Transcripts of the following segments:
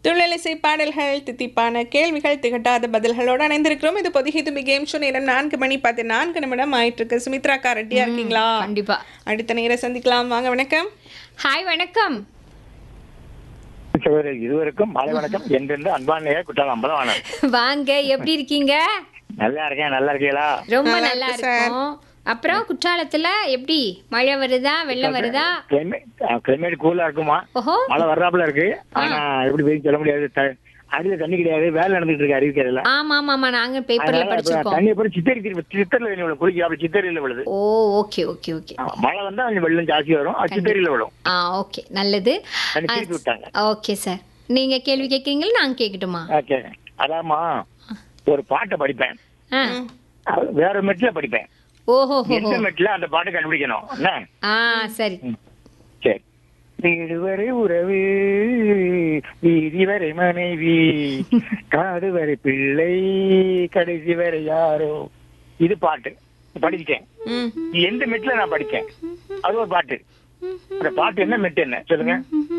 துள்ளலிசை பாடல்கள் தித்திப்பான கேள்விகள் திகட்டாத பதில்களோடு இணைந்திருக்கிறோம் இது பொதிகை தும்பி கேம் ஷோ நேரம் நான்கு மணி பார்த்து நான்கு நிமிடம் ஆயிட்டு இருக்கு சுமித்ரா அக்கா ரெட்டியா இருக்கீங்களா கண்டிப்பா அடுத்த நேரம் சந்திக்கலாம் வாங்க வணக்கம் ஹாய் வணக்கம் சகோதரர் இருவருக்கும் மாலை வணக்கம் என்றென்று அன்பான குற்றாலம் அம்பலம் ஆனார் வாங்க எப்படி இருக்கீங்க நல்லா இருக்கேன் நல்லா இருக்கீங்களா ரொம்ப நல்லா நல்லா இருக்கு சார். இருக்கும் அப்புறம் குற்றாலத்துல எப்படி மழை வருதா வெள்ளம் வருதா கிளைமேட் கிளைமேட் கூலா இருக்குமா ஓஹோ மழை வர்றாப்புல இருக்கு ஆனா எப்படி போய் சொல்ல முடியாது த- அடியில தண்ணி கிடையாது வேலை நடந்துட்டு இருக்கு அறிவிக்கிறதுல ஆமா ஆமா ஆமா நாங்க பேப்பர்ல அதனால இப்ப படிச்சிருக்கோம் தண்ணி அப்புறம் சித்தரி திருப்பி சித்தரில் விழும் குளிக்க அப்படி சித்தரியில் விழுது ஓ ஓகே ஓகே ஓகே ஆமா, மழை வந்தா கொஞ்சம் வெள்ளம் ஜாஸ்தி வரும் அது சித்தரியில் விழும் ஆ ஓகே நல்லது தண்ணி திருப்பி விட்டாங்க ஓகே சார் நீங்க கேள்வி கேட்குறீங்களா நாங்க கேட்கட்டுமா ஓகே அதாம்மா ஒரு பாட்டை படிப்பேன் ஆ அது வேற மெட்ல படிப்பேன் ஓஹோ எந்த மெட்ல அந்த பாட்டை கண்டுபிடிக்கணும் என்ன ஆ சரி சரி வீடு வரை உறவு வீதி வரை மனைவி காடு வரை பிள்ளை கடைசி வரை யாரோ இது பாட்டு படிச்சிட்டேன் ம் இது எந்த மெட்ல நான் படிச்சேன் அது ஒரு பாட்டு அந்த பாட்டு என்ன மெட்டு என்ன சொல்லுங்க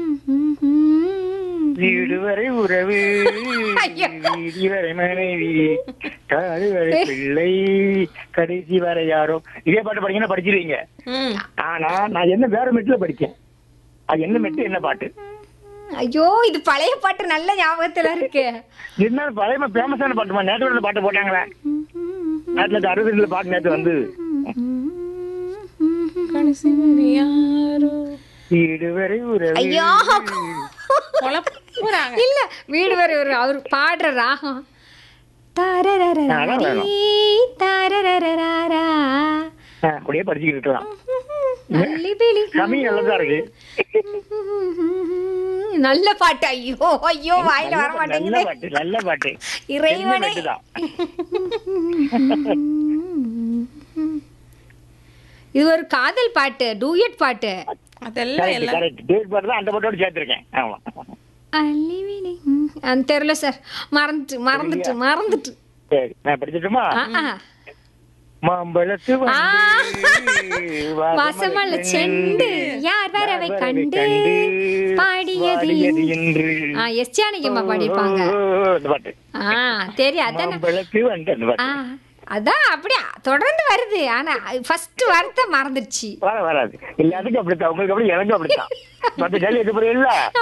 வீடு வரை உறவு வீதி வரை மனைவி காடு வரை பிள்ளை கடைசி வரை யாரோ இதே பாட்டு படிங்கன்னா படிச்சிருவீங்க ம் ஆனா நான் என்ன வேற மெட்ல படிச்சேன் அது என்ன மெட்டு என்ன பாட்டு ஐயோ இது பழைய பாட்டு நல்ல ஞாபகத்துல இருக்கு என்ன பழைய ஃபேமஸான பாட்டுமா நேற்று ஒரு பாட்டு போட்டாங்களே நேற்றுல அறுபது ரெண்டுல பாட்டு நேற்று வந்து கடைசி வரை யாரோ வீடு வரை உறவு ஐயோ குழப்புறாங்க இல்ல வீடு வரை ஒரு அவர் பாடுற ராகம் அதான் வேணும். தாரரரரரா. ஆ, அப்படியே படிச்சுக்கிட்டு இருக்கலாம் நல்லி பிளி. கம்மி நல்லதா இருக்கு நல்ல பாட்டு ஐயோ ஐயோ வாயில வர நல்ல மாட்டேங்குது பாட்டு நல்ல பாட்டு இறைவனே மெட்டுதான் இது ஒரு காதல் பாட்டு டூயட் பாட்டு அதெல்லாம் கரெக்ட் எல்லாம் கரெக்ட் டேட் பாட்டு தான் அந்த பாட்டோட சேர்த்திருக்கேன் ஆமா அள்ளி விழி. ம், அது தெரியல சார் மறந்துட்டு மறந்துட்டு மறந்துட்டு சரி நான் படிச்சிட்டுமா ஆ, ஆ. மாம்பழத்து ஆ. வந்து வாசமல செண்டு யார் வரவை கண்டு பாடியது என்று ஆ எஸ் ஜானகியம்மா பாடியிருப்பாங்க ஓ, அந்த பாட்டு ஆ தெரியும் அதானே மாம்பழத்து வந்து அந்த ஆ பாட்டு அதான் அப்படியே தொடர்ந்து வருது ஆனா ஃபர்ஸ்ட் வார்த்தை மறந்துடுச்சு வர வராது எல்லாத்துக்கும் அப்படித்தான் உங்களுக்கு அப்படி எனக்கும் அப்படித்தான் மத்த ஜல்லி எது புரியல